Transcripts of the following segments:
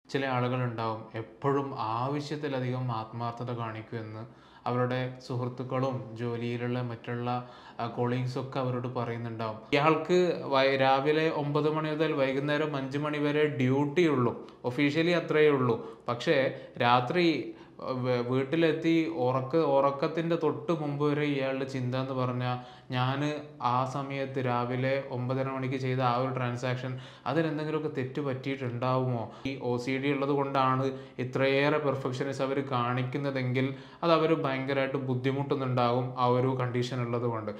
ചില ആളുകളുണ്ടാവും എപ്പോഴും ആവശ്യത്തിലധികം ആത്മാർത്ഥത കാണിക്കുമെന്ന് അവരുടെ സുഹൃത്തുക്കളും ജോലിയിലുള്ള മറ്റുള്ള കൊളീഗ്സും ഒക്കെ അവരോട് പറയുന്നുണ്ടാവും ഇയാൾക്ക് വൈ- രാവിലെ ഒമ്പത് മണി മുതൽ വൈകുന്നേരം അഞ്ച് മണി വരെ ഡ്യൂട്ടി ഉള്ളൂ ഒഫീഷ്യലി അത്രയേ ഉള്ളൂ പക്ഷേ രാത്രി അഹ് വ- വീട്ടിലെത്തി ഉറക്ക ഉറക്കത്തിൻ്റെ തൊട്ട് മുമ്പ് വരെ ഇയാളുടെ ചിന്ത എന്ന് പറഞ്ഞാൽ ഞാൻ ആ സമയത്ത് രാവിലെ ഒമ്പതര മണിക്ക് ചെയ്ത ആ ഒരു ട്രാൻസാക്ഷൻ അതിലെന്തെങ്കിലുമൊക്കെ തെറ്റ് പറ്റിയിട്ടുണ്ടാവുമോ ഈ ഒ സി ഡി ഉള്ളത് കൊണ്ടാണ് ഇത്രയേറെ പെർഫെക്ഷനിസ് അവർ കാണിക്കുന്നതെങ്കിൽ അത് അവർ ഭയങ്കരമായിട്ട് ബുദ്ധിമുട്ടുന്നുണ്ടാകും ആ ഒരു കണ്ടീഷൻ ഉള്ളത് കൊണ്ട്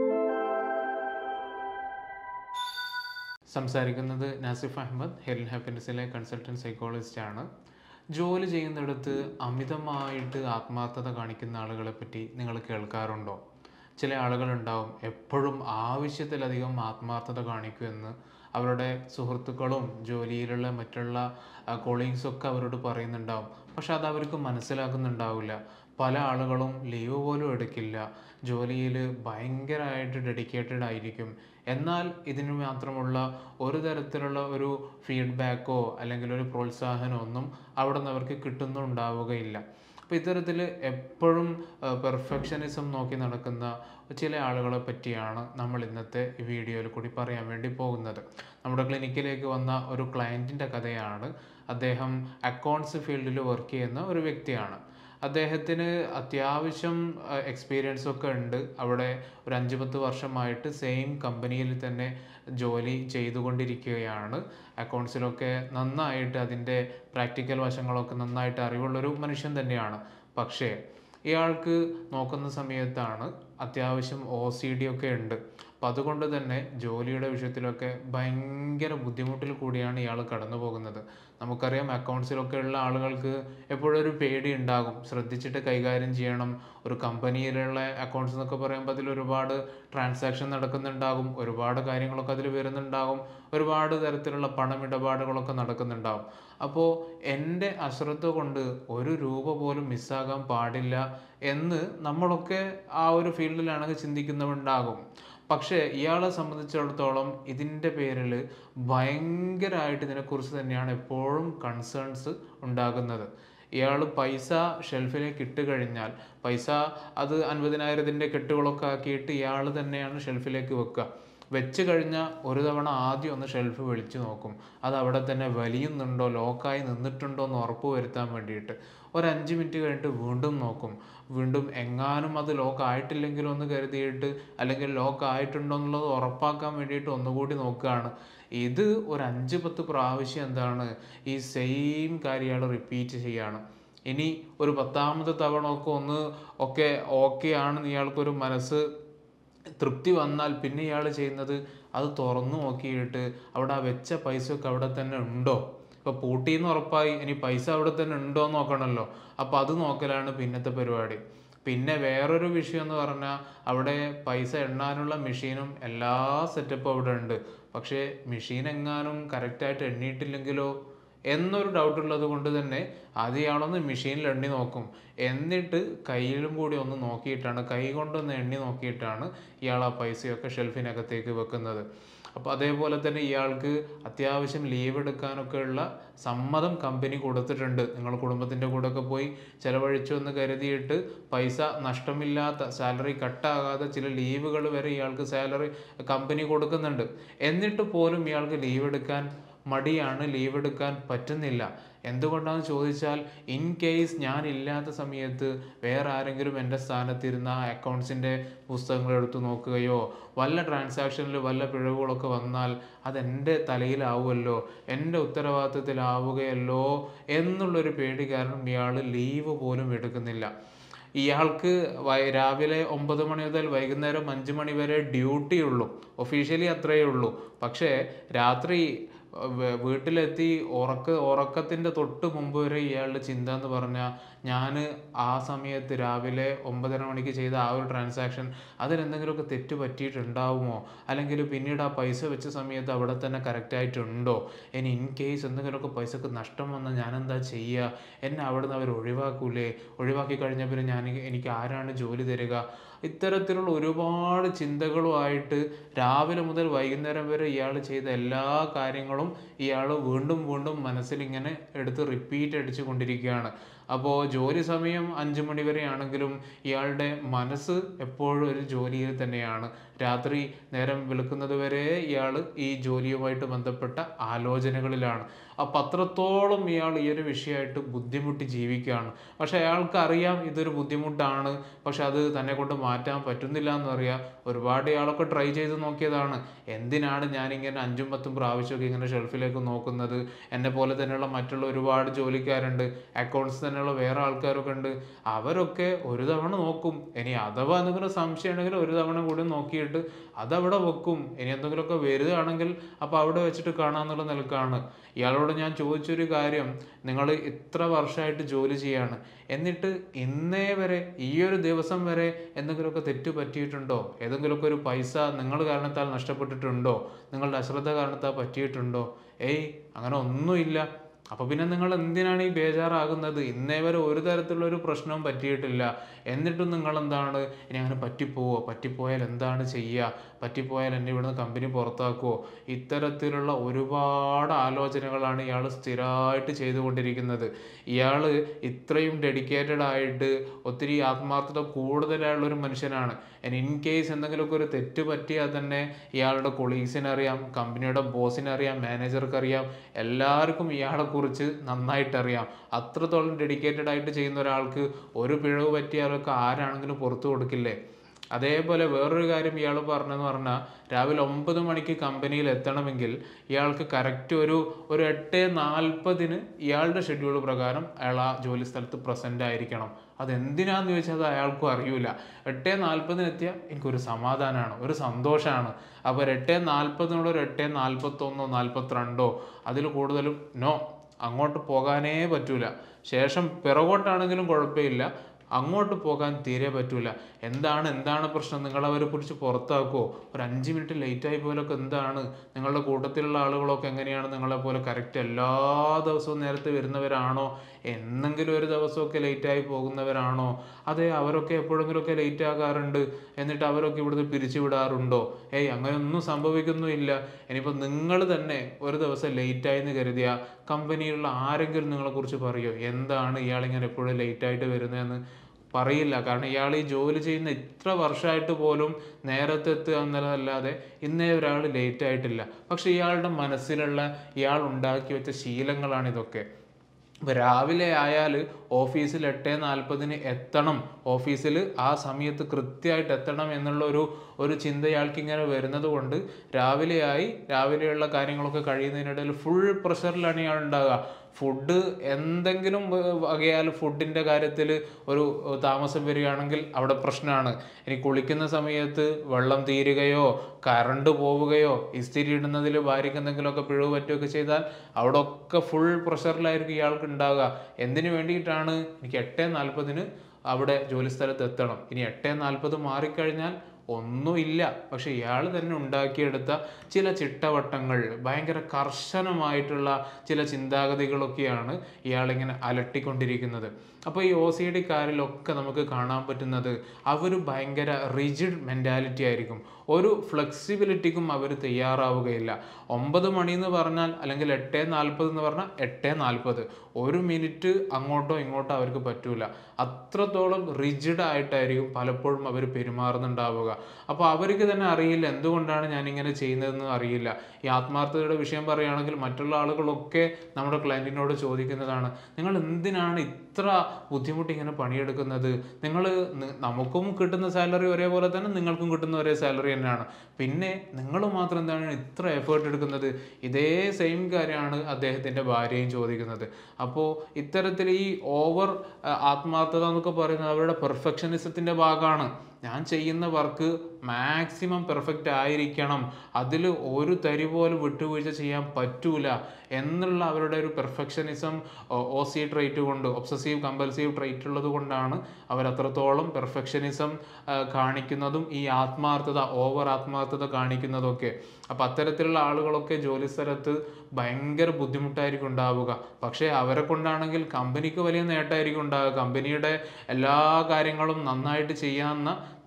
സംസാരിക്കുന്നത് നാസിഫ് അഹമ്മദ് ഹെൽൻ ഹാപ്പിനെസ്സിലെ കൺസൾട്ടൻറ്റ് സൈക്കോളജിസ്റ്റ് ആണ് ജോലി ചെയ്യുന്നിടത്ത് അമിതമായിട്ട് ആത്മാർത്ഥത കാണിക്കുന്ന ആളുകളെ പറ്റി നിങ്ങൾ കേൾക്കാറുണ്ടോ ചില ആളുകളുണ്ടാവും എപ്പോഴും ആവശ്യത്തിലധികം ആത്മാർത്ഥത കാണിക്കുമെന്ന് അവരുടെ സുഹൃത്തുക്കളും ജോലിയിലുള്ള മറ്റുള്ള കൊളീഗ്സും ഒക്കെ അവരോട് പറയുന്നുണ്ടാവും പക്ഷെ അത് അവർക്ക് മനസ്സിലാക്കുന്നുണ്ടാവില്ല പല ആളുകളും ലീവ് പോലും എടുക്കില്ല ജോലിയിൽ ഭയങ്കരമായിട്ട് ഡെഡിക്കേറ്റഡ് ആയിരിക്കും എന്നാൽ ഇതിന് മാത്രമുള്ള ഒരു തരത്തിലുള്ള ഒരു ഫീഡ്ബാക്കോ അല്ലെങ്കിൽ ഒരു പ്രോത്സാഹനമോ ഒന്നും അവിടെ നിന്ന് അവർക്ക് കിട്ടുന്നുണ്ടാവുകയില്ല അപ്പോൾ ഇത്തരത്തിൽ എപ്പോഴും പെർഫെക്ഷനിസം നോക്കി നടക്കുന്ന ചില ആളുകളെ പറ്റിയാണ് നമ്മൾ ഇന്നത്തെ ഈ വീഡിയോയിൽ കൂടി പറയാൻ വേണ്ടി പോകുന്നത് നമ്മുടെ ക്ലിനിക്കിലേക്ക് വന്ന ഒരു ക്ലയൻറ്റിൻ്റെ കഥയാണ് അദ്ദേഹം അക്കൗണ്ട്സ് ഫീൽഡിൽ വർക്ക് ചെയ്യുന്ന ഒരു വ്യക്തിയാണ് അദ്ദേഹത്തിന് അത്യാവശ്യം എക്സ്പീരിയൻസ് ഒക്കെ ഉണ്ട് അവിടെ ഒരു അഞ്ച് പത്ത് വർഷമായിട്ട് സെയിം കമ്പനിയിൽ തന്നെ ജോലി ചെയ്തുകൊണ്ടിരിക്കുകയാണ് അക്കൗണ്ട്സിലൊക്കെ നന്നായിട്ട് അതിൻ്റെ പ്രാക്ടിക്കൽ വശങ്ങളൊക്കെ നന്നായിട്ട് അറിവുള്ളൊരു മനുഷ്യൻ തന്നെയാണ് പക്ഷേ ഇയാൾക്ക് നോക്കുന്ന സമയത്താണ് അത്യാവശ്യം ഒ സി ഡി ഒക്കെ ഉണ്ട് അപ്പം അതുകൊണ്ട് തന്നെ ജോലിയുടെ വിഷയത്തിലൊക്കെ ഭയങ്കര ബുദ്ധിമുട്ടിൽ കൂടിയാണ് ഇയാൾ കടന്നു പോകുന്നത് നമുക്കറിയാം അക്കൗണ്ട്സിലൊക്കെ ഉള്ള ആളുകൾക്ക് എപ്പോഴും ഒരു പേടി ഉണ്ടാകും ശ്രദ്ധിച്ചിട്ട് കൈകാര്യം ചെയ്യണം ഒരു കമ്പനിയിലുള്ള അക്കൗണ്ട്സ് എന്നൊക്കെ പറയുമ്പോൾ അതിൽ ഒരുപാട് ട്രാൻസാക്ഷൻ നടക്കുന്നുണ്ടാകും ഒരുപാട് കാര്യങ്ങളൊക്കെ അതിൽ വരുന്നുണ്ടാകും ഒരുപാട് തരത്തിലുള്ള പണമിടപാടുകളൊക്കെ നടക്കുന്നുണ്ടാകും അപ്പോൾ എൻ്റെ അശ്രദ്ധ കൊണ്ട് ഒരു രൂപ പോലും മിസ്സാകാൻ പാടില്ല എന്ന് നമ്മളൊക്കെ ആ ഒരു ഫീൽഡിലാണെങ്കിൽ ചിന്തിക്കുന്നവരുണ്ടാകും പക്ഷേ ഇയാളെ സംബന്ധിച്ചിടത്തോളം ഇതിൻ്റെ പേരിൽ ഭയങ്കരമായിട്ട് ഇതിനെക്കുറിച്ച് തന്നെയാണ് എപ്പോഴും കൺസേൺസ് ഉണ്ടാകുന്നത് ഇയാൾ പൈസ ഷെൽഫിലേക്ക് ഇട്ട് കഴിഞ്ഞാൽ പൈസ അത് അൻപതിനായിരത്തിൻ്റെ കെട്ടുകളൊക്കെ ആക്കിയിട്ട് ഇയാൾ തന്നെയാണ് ഷെൽഫിലേക്ക് വെക്കുക വെച്ച് കഴിഞ്ഞാൽ ഒരു തവണ ആദ്യം ഒന്ന് ഷെൽഫ് വിളിച്ചു നോക്കും അത് അവിടെ തന്നെ വലിയുന്നുണ്ടോ ലോക്കായി നിന്നിട്ടുണ്ടോ എന്ന് ഉറപ്പ് വരുത്താൻ വേണ്ടിയിട്ട് ഒരു അഞ്ച് മിനിറ്റ് കഴിഞ്ഞിട്ട് വീണ്ടും നോക്കും വീണ്ടും എങ്ങാനും അത് ലോക്ക് ആയിട്ടില്ലെങ്കിലും ഒന്ന് കരുതിയിട്ട് അല്ലെങ്കിൽ ലോക്ക് ആയിട്ടുണ്ടോ എന്നുള്ളത് ഉറപ്പാക്കാൻ വേണ്ടിയിട്ട് ഒന്നുകൂടി നോക്കുകയാണ് ഇത് ഒരു അഞ്ച് പത്ത് പ്രാവശ്യം എന്താണ് ഈ സെയിം കാര്യം ഇയാൾ റിപ്പീറ്റ് ചെയ്യാണ് ഇനി ഒരു പത്താമത്തെ തവണ ഒക്കെ ഒന്ന് ഒക്കെ ഓക്കെ ആണെന്ന് ഇയാൾക്കൊരു മനസ്സ് തൃപ്തി വന്നാൽ പിന്നെ ഇയാൾ ചെയ്യുന്നത് അത് തുറന്നു നോക്കിയിട്ട് അവിടെ ആ വെച്ച പൈസയൊക്കെ അവിടെ തന്നെ ഉണ്ടോ ഇപ്പോൾ പൂട്ടിന്ന് ഉറപ്പായി ഇനി പൈസ അവിടെ തന്നെ ഉണ്ടോ എന്ന് നോക്കണമല്ലോ അപ്പോൾ അത് നോക്കലാണ് പിന്നത്തെ പരിപാടി പിന്നെ വേറൊരു വിഷയം എന്ന് പറഞ്ഞാൽ അവിടെ പൈസ എണ്ണാനുള്ള മെഷീനും എല്ലാ സെറ്റപ്പും അവിടെ ഉണ്ട് പക്ഷേ മെഷീൻ എങ്ങാനും കറക്റ്റായിട്ട് എണ്ണിയിട്ടില്ലെങ്കിലോ എന്നൊരു ഡൗട്ട് ഉള്ളത് കൊണ്ട് തന്നെ അത് ഇയാളൊന്ന് മെഷീനിൽ എണ്ണി നോക്കും എന്നിട്ട് കയ്യിലും കൂടി ഒന്ന് നോക്കിയിട്ടാണ് കൈ കൊണ്ടൊന്ന് എണ്ണി നോക്കിയിട്ടാണ് ഇയാൾ ആ പൈസയൊക്കെ ഷെൽഫിനകത്തേക്ക് വെക്കുന്നത് അപ്പോൾ അതേപോലെ തന്നെ ഇയാൾക്ക് അത്യാവശ്യം ലീവ് എടുക്കാനൊക്കെ ഉള്ള സമ്മതം കമ്പനി കൊടുത്തിട്ടുണ്ട് നിങ്ങൾ കുടുംബത്തിൻ്റെ കൂടെയൊക്കെ പോയി ചിലവഴിച്ചു എന്ന് കരുതിയിട്ട് പൈസ നഷ്ടമില്ലാത്ത സാലറി കട്ടാകാതെ ചില ലീവുകൾ വരെ ഇയാൾക്ക് സാലറി കമ്പനി കൊടുക്കുന്നുണ്ട് എന്നിട്ട് പോലും ഇയാൾക്ക് ലീവ് എടുക്കാൻ മടിയാണ് ലീവ് എടുക്കാൻ പറ്റുന്നില്ല എന്തുകൊണ്ടാണെന്ന് ചോദിച്ചാൽ ഇൻ കേസ് ഞാൻ ഇല്ലാത്ത സമയത്ത് വേറെ ആരെങ്കിലും എൻ്റെ സ്ഥാനത്തിരുന്ന ആ അക്കൗണ്ട്സിൻ്റെ പുസ്തകങ്ങൾ എടുത്ത് നോക്കുകയോ വല്ല ട്രാൻസാക്ഷനിൽ വല്ല പിഴവുകളൊക്കെ വന്നാൽ അത് എൻ്റെ തലയിലാവുമല്ലോ എൻ്റെ ഉത്തരവാദിത്തത്തിലാവുകയല്ലോ എന്നുള്ളൊരു പേടി കാരണം ഇയാൾ ലീവ് പോലും എടുക്കുന്നില്ല ഇയാൾക്ക് വൈ- രാവിലെ ഒമ്പത് മണി മുതൽ വൈകുന്നേരം അഞ്ച് മണി വരെ ഡ്യൂട്ടി ഉള്ളൂ ഒഫീഷ്യലി അത്രയേ ഉള്ളൂ പക്ഷേ രാത്രി അഹ് വ- വീട്ടിലെത്തി ഉറക്ക ഉറക്കത്തിൻ്റെ തൊട്ട് മുമ്പ് വരെ ഇയാളുടെ ചിന്ത എന്ന് പറഞ്ഞാൽ ഞാൻ ആ സമയത്ത് രാവിലെ ഒമ്പതര മണിക്ക് ചെയ്ത ആ ഒരു ട്രാൻസാക്ഷൻ അതിലെന്തെങ്കിലുമൊക്കെ തെറ്റ് പറ്റിയിട്ടുണ്ടാവുമോ അല്ലെങ്കിൽ പിന്നീട് ആ പൈസ വെച്ച സമയത്ത് അവിടെ തന്നെ കറക്റ്റായിട്ടുണ്ടോ ഇനി ഇൻ കേസ് എന്തെങ്കിലുമൊക്കെ പൈസക്ക് നഷ്ടം വന്നാൽ ഞാൻ എന്താ ചെയ്യുക എന്നെ അവിടെ നിന്ന് അവർ ഒഴിവാക്കൂലേ ഒഴിവാക്കി കഴിഞ്ഞ പിന്നെ ഞാൻ എനിക്ക് ആരാണ് ജോലി തരിക ഇത്തരത്തിലുള്ള ഒരുപാട് ചിന്തകളുമായിട്ട് രാവിലെ മുതൽ വൈകുന്നേരം വരെ ഇയാൾ ചെയ്ത എല്ലാ കാര്യങ്ങളും ഇയാൾ വീണ്ടും വീണ്ടും മനസ്സിലിങ്ങനെ എടുത്ത് റിപ്പീറ്റ് അടിച്ചു കൊണ്ടിരിക്കുകയാണ് അപ്പോൾ ജോലി സമയം അഞ്ച് മണി വരെ ആണെങ്കിലും ഇയാളുടെ മനസ്സ് എപ്പോഴും ഒരു ജോലിയിൽ തന്നെയാണ് രാത്രി നേരം വെളുക്കുന്നത് വരെ ഇയാൾ ഈ ജോലിയുമായിട്ട് ബന്ധപ്പെട്ട ആലോചനകളിലാണ് അപ്പം അത്രത്തോളം ഇയാൾ ഈ ഒരു വിഷയമായിട്ട് ബുദ്ധിമുട്ടി ജീവിക്കുകയാണ് പക്ഷെ അയാൾക്ക് അറിയാം ഇതൊരു ബുദ്ധിമുട്ടാണ് പക്ഷെ അത് തന്നെ കൊണ്ട് മാറ്റാൻ പറ്റുന്നില്ല എന്നറിയാം ഒരുപാട് ഇയാളൊക്കെ ട്രൈ ചെയ്ത് നോക്കിയതാണ് എന്തിനാണ് ഞാനിങ്ങനെ അഞ്ചും പത്തും പ്രാവശ്യമൊക്കെ ഇങ്ങനെ ഷെൽഫിലേക്ക് നോക്കുന്നത് എന്നെ പോലെ തന്നെയുള്ള മറ്റുള്ള ഒരുപാട് ജോലിക്കാരുണ്ട് അക്കൗണ്ട്സ് തന്നെയുള്ള വേറെ ആൾക്കാരൊക്കെ ഉണ്ട് അവരൊക്കെ ഒരു തവണ നോക്കും ഇനി അഥവാ എന്തെങ്കിലും സംശയം ഉണ്ടെങ്കിൽ ഒരു തവണ കൂടി നോക്കിയിട്ട് അതവിടെ വെക്കും ഇനി എന്തെങ്കിലുമൊക്കെ വരികയാണെങ്കിൽ അപ്പോൾ അവിടെ വെച്ചിട്ട് കാണാന്നുള്ള നിലക്കാണ് ഇയാളോട് ഞാൻ ചോദിച്ചൊരു കാര്യം നിങ്ങൾ ഇത്ര വർഷമായിട്ട് ജോലി ചെയ്യാണ് എന്നിട്ട് ഇന്നേ വരെ ഈ ഒരു ദിവസം വരെ എന്തെങ്കിലുമൊക്കെ തെറ്റ് പറ്റിയിട്ടുണ്ടോ ഏതെങ്കിലുമൊക്കെ ഒരു പൈസ നിങ്ങൾ കാരണത്താൽ നഷ്ടപ്പെട്ടിട്ടുണ്ടോ നിങ്ങളുടെ അശ്രദ്ധ കാരണത്താൽ പറ്റിയിട്ടുണ്ടോ ഏയ് അങ്ങനെ ഒന്നുമില്ല അപ്പൊ പിന്നെ നിങ്ങൾ എന്തിനാണ് ഈ ബേജാറാകുന്നത് ഇന്നേ വരെ ഒരു തരത്തിലുള്ള ഒരു പ്രശ്നവും പറ്റിയിട്ടില്ല എന്നിട്ടും നിങ്ങൾ എന്താണ് ഇനി അങ്ങനെ പറ്റിപ്പോവോ പറ്റിപ്പോയാൽ എന്താണ് ചെയ്യുക പറ്റിപ്പോയാൽ എന്നെ ഇവിടുന്ന് കമ്പനി പുറത്താക്കുമോ ഇത്തരത്തിലുള്ള ഒരുപാട് ആലോചനകളാണ് ഇയാൾ സ്ഥിരമായിട്ട് ചെയ്തുകൊണ്ടിരിക്കുന്നത് ഇയാൾ ഇത്രയും ഡെഡിക്കേറ്റഡ് ആയിട്ട് ഒത്തിരി ആത്മാർത്ഥത കൂടുതലായുള്ള ഒരു മനുഷ്യനാണ് ഇൻ കേസ് എന്തെങ്കിലുമൊക്കെ ഒരു തെറ്റ് പറ്റിയാൽ തന്നെ ഇയാളുടെ കൊളീഗ്സിന് അറിയാം കമ്പനിയുടെ ബോസിന് അറിയാം മാനേജർക്ക് അറിയാം എല്ലാവർക്കും ഇയാളെ കുറിച്ച് നന്നായിട്ട് അറിയാം അത്രത്തോളം ഡെഡിക്കേറ്റഡ് ആയിട്ട് ചെയ്യുന്ന ഒരാൾക്ക് ഒരു പിഴവ് പറ്റിയാലൊക്കെ ആരാണെങ്കിലും പുറത്തു കൊടുക്കില്ലേ അതേപോലെ വേറൊരു കാര്യം ഇയാൾ പറഞ്ഞതെന്ന് പറഞ്ഞാൽ രാവിലെ ഒമ്പത് മണിക്ക് കമ്പനിയിൽ എത്തണമെങ്കിൽ ഇയാൾക്ക് കറക്റ്റ് ഒരു ഒരു എട്ട് നാൽപ്പതിന് ഇയാളുടെ ഷെഡ്യൂൾ പ്രകാരം അയാൾ ആ ജോലി സ്ഥലത്ത് പ്രസൻ്റ് ആയിരിക്കണം അതെന്തിനാന്ന് ചോദിച്ചാൽ അത് അയാൾക്കും അറിയൂല എട്ട് നാൽപ്പതിന് എത്തിയാൽ എനിക്കൊരു സമാധാനമാണ് ഒരു സന്തോഷമാണ് അപ്പോൾ ഒരു എട്ട് നാൽപ്പതിനുള്ള ഒരു എട്ട് നാൽപ്പത്തൊന്നോ നാൽപ്പത്തിരണ്ടോ അതിൽ കൂടുതലും നോ അങ്ങോട്ട് പോകാനേ പറ്റൂല ശേഷം പിറകോട്ടാണെങ്കിലും കുഴപ്പമില്ല അങ്ങോട്ട് പോകാൻ തീരെ പറ്റൂല എന്താണ് എന്താണ് പ്രശ്നം നിങ്ങളവരെ കുറിച്ച് പുറത്താക്കുമോ ഒരു അഞ്ച് മിനിറ്റ് ലേറ്റായി പോലൊക്കെ എന്താണ് നിങ്ങളുടെ കൂട്ടത്തിലുള്ള ആളുകളൊക്കെ എങ്ങനെയാണ് നിങ്ങളെ പോലെ കറക്റ്റ് എല്ലാ ദിവസവും നേരത്തെ വരുന്നവരാണോ എന്നെങ്കിലും ഒരു ദിവസമൊക്കെ ലേറ്റായി പോകുന്നവരാണോ അതെ അവരൊക്കെ എപ്പോഴെങ്കിലുമൊക്കെ ലേറ്റ് ആകാറുണ്ട് എന്നിട്ട് അവരൊക്കെ ഇവിടുന്ന് പിരിച്ചു വിടാറുണ്ടോ ഏയ് അങ്ങനെയൊന്നും സംഭവിക്കുന്നുമില്ല ഇനിയിപ്പോൾ നിങ്ങൾ തന്നെ ഒരു ദിവസം ലേറ്റായി എന്ന് കരുതിയ കമ്പനിയിലുള്ള ആരെങ്കിലും നിങ്ങളെക്കുറിച്ച് പറയുമോ എന്താണ് ഇയാളിങ്ങനെ എപ്പോഴും ലേറ്റായിട്ട് വരുന്നതെന്ന് പറയില്ല കാരണം ഇയാൾ ഈ ജോലി ചെയ്യുന്ന ഇത്ര വർഷമായിട്ട് പോലും നേരത്തെ എത്തുക എന്നതല്ലാതെ ഇന്നേ ഒരാൾ ലേറ്റ് ആയിട്ടില്ല പക്ഷെ ഇയാളുടെ മനസ്സിലുള്ള ഇയാൾ ഉണ്ടാക്കി വെച്ച ശീലങ്ങളാണ് ഇതൊക്കെ ഇപ്പം രാവിലെ ആയാൽ ഓഫീസിൽ എട്ട് നാൽപ്പതിന് എത്തണം ഓഫീസിൽ ആ സമയത്ത് കൃത്യമായിട്ട് എത്തണം എന്നുള്ള ഒരു ഒരു ചിന്ത ഇയാൾക്ക് ഇങ്ങനെ വരുന്നത് കൊണ്ട് രാവിലെയായി രാവിലെയുള്ള കാര്യങ്ങളൊക്കെ കഴിയുന്നതിനിടയിൽ ഫുൾ പ്രഷറിലാണ് ഇയാൾ ഉണ്ടാകുക ഫുഡ് എന്തെങ്കിലും വകയാൽ ഫുഡിൻ്റെ കാര്യത്തിൽ ഒരു താമസം വരികയാണെങ്കിൽ അവിടെ പ്രശ്നമാണ് ഇനി കുളിക്കുന്ന സമയത്ത് വെള്ളം തീരുകയോ കറണ്ട് പോവുകയോ ഇസ്തിരി ഇടുന്നതിൽ ഭാര്യയ്ക്ക് എന്തെങ്കിലുമൊക്കെ പിഴവ് പറ്റുകയൊക്കെ ചെയ്താൽ അവിടെ ഒക്കെ ഫുൾ പ്രഷറിലായിരിക്കും ഇയാൾക്ക് ഉണ്ടാകുക എന്തിനു വേണ്ടിയിട്ടാണ് എനിക്ക് എട്ട് നാൽപ്പതിന് അവിടെ ജോലി സ്ഥലത്ത് എത്തണം ഇനി എട്ട് നാൽപ്പത് മാറിക്കഴിഞ്ഞാൽ ഒന്നുമില്ല പക്ഷെ ഇയാൾ തന്നെ ഉണ്ടാക്കിയെടുത്ത ചില ചിട്ടവട്ടങ്ങൾ ഭയങ്കര കർശനമായിട്ടുള്ള ചില ചിന്താഗതികളൊക്കെയാണ് ഇയാളിങ്ങനെ അലട്ടിക്കൊണ്ടിരിക്കുന്നത് അപ്പോൾ ഈ ഒ സി ഡിക്കാരിലൊക്കെ നമുക്ക് കാണാൻ പറ്റുന്നത് അവർ ഭയങ്കര റിജിഡ് മെൻറ്റാലിറ്റി ആയിരിക്കും ഒരു ഫ്ലെക്സിബിലിറ്റിക്കും അവർ തയ്യാറാവുകയില്ല ഒമ്പത് മണി എന്ന് പറഞ്ഞാൽ അല്ലെങ്കിൽ എട്ട് നാൽപ്പത് എന്ന് പറഞ്ഞാൽ എട്ട് നാൽപ്പത് ഒരു മിനിറ്റ് അങ്ങോട്ടോ ഇങ്ങോട്ടോ അവർക്ക് പറ്റൂല അത്രത്തോളം റിജിഡ് ആയിട്ടായിരിക്കും പലപ്പോഴും അവർ പെരുമാറുന്നുണ്ടാവുക അപ്പോൾ അവർക്ക് തന്നെ അറിയില്ല എന്തുകൊണ്ടാണ് ഞാൻ ഇങ്ങനെ ചെയ്യുന്നതെന്ന് അറിയില്ല ഈ ആത്മാർത്ഥതയുടെ വിഷയം പറയുകയാണെങ്കിൽ മറ്റുള്ള ആളുകളൊക്കെ നമ്മുടെ ക്ലയൻറ്റിനോട് ചോദിക്കുന്നതാണ് നിങ്ങൾ എന്തിനാണ് ഇത്ര ബുദ്ധിമുട്ട് ഇങ്ങനെ പണിയെടുക്കുന്നത് നിങ്ങൾ നമുക്കും കിട്ടുന്ന സാലറി ഒരേപോലെ തന്നെ നിങ്ങൾക്കും കിട്ടുന്ന ഒരേ സാലറി തന്നെയാണ് പിന്നെ നിങ്ങൾ മാത്രം എന്താണ് ഇത്ര എഫേർട്ട് എടുക്കുന്നത് ഇതേ സെയിം കാര്യമാണ് അദ്ദേഹത്തിൻ്റെ ഭാര്യയും ചോദിക്കുന്നത് അപ്പോൾ ഇത്തരത്തിൽ ഈ ഓവർ ആത്മാർത്ഥത എന്നൊക്കെ പറയുന്നത് അവരുടെ പെർഫെക്ഷനിസത്തിൻ്റെ ഭാഗമാണ് ഞാൻ ചെയ്യുന്ന വർക്ക് മാക്സിമം പെർഫെക്റ്റ് ആയിരിക്കണം അതിൽ ഒരു തരി പോലും വിട്ടുവീഴ്ച ചെയ്യാൻ പറ്റൂല എന്നുള്ള അവരുടെ ഒരു പെർഫെക്ഷനിസം ഒ സി ട്രേറ്റ് കൊണ്ട് ഒബ്സസീവ് കമ്പൽസീവ് ട്രേറ്റ് ഉള്ളത് കൊണ്ടാണ് അവർ അത്രത്തോളം പെർഫെക്ഷനിസം കാണിക്കുന്നതും ഈ ആത്മാർത്ഥത ഓവർ ആത്മാർത്ഥത കാണിക്കുന്നതൊക്കെ അപ്പം അത്തരത്തിലുള്ള ആളുകളൊക്കെ ജോലി സ്ഥലത്ത് ഭയങ്കര ബുദ്ധിമുട്ടായിരിക്കും ഉണ്ടാവുക പക്ഷേ അവരെ കൊണ്ടാണെങ്കിൽ കമ്പനിക്ക് വലിയ നേട്ടമായിരിക്കും ഉണ്ടാവുക കമ്പനിയുടെ എല്ലാ കാര്യങ്ങളും നന്നായിട്ട് ചെയ്യാവുന്ന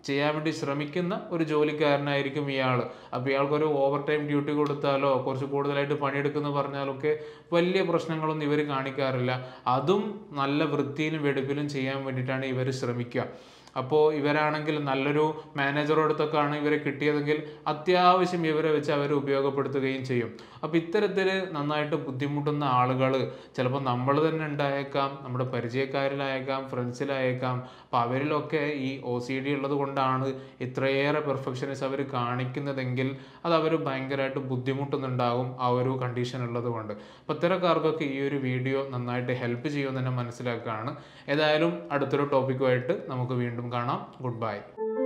ചെയ്യാൻ വേണ്ടി ശ്രമിക്കുന്ന ഒരു ജോലിക്കാരനായിരിക്കും ഇയാൾ അപ്പോൾ ഇയാൾക്കൊരു ഓവർ ടൈം ഡ്യൂട്ടി കൊടുത്താലോ കുറച്ച് കൂടുതലായിട്ട് പണിയെടുക്കുന്നു പറഞ്ഞാലൊക്കെ വലിയ പ്രശ്നങ്ങളൊന്നും ഇവർ കാണിക്കാറില്ല അതും നല്ല വൃത്തിയിലും വെടുപ്പിലും ചെയ്യാൻ വേണ്ടിയിട്ടാണ് ഇവർ ശ്രമിക്കുക അപ്പോൾ ഇവരാണെങ്കിൽ നല്ലൊരു മാനേജറോടത്തൊക്കെയാണ് ഇവരെ കിട്ടിയതെങ്കിൽ അത്യാവശ്യം ഇവരെ വെച്ച് അവർ ഉപയോഗപ്പെടുത്തുകയും ചെയ്യും അപ്പോൾ ഇത്തരത്തിൽ നന്നായിട്ട് ബുദ്ധിമുട്ടുന്ന ആളുകൾ ചിലപ്പോൾ നമ്മൾ തന്നെ ഉണ്ടായേക്കാം നമ്മുടെ പരിചയക്കാരിലായേക്കാം ഫ്രണ്ട്സിലായേക്കാം അപ്പോൾ അവരിലൊക്കെ ഈ ഒ സി ഡി ഉള്ളത് കൊണ്ടാണ് ഇത്രയേറെ പെർഫെക്ഷനിസ് അവർ കാണിക്കുന്നതെങ്കിൽ അത് അവർ ഭയങ്കരമായിട്ട് ബുദ്ധിമുട്ടുന്നുണ്ടാകും ആ ഒരു കണ്ടീഷൻ ഉള്ളത് കൊണ്ട് അപ്പോൾ ഇത്തരക്കാർക്കൊക്കെ ഈ ഒരു വീഡിയോ നന്നായിട്ട് ഹെൽപ്പ് ചെയ്യുമെന്ന് തന്നെ മനസ്സിലാക്കുകയാണ് ഏതായാലും അടുത്തൊരു ടോപ്പിക്കുമായിട്ട് നമുക്ക് വീണ്ടും കാണാം ഗുഡ് ബൈ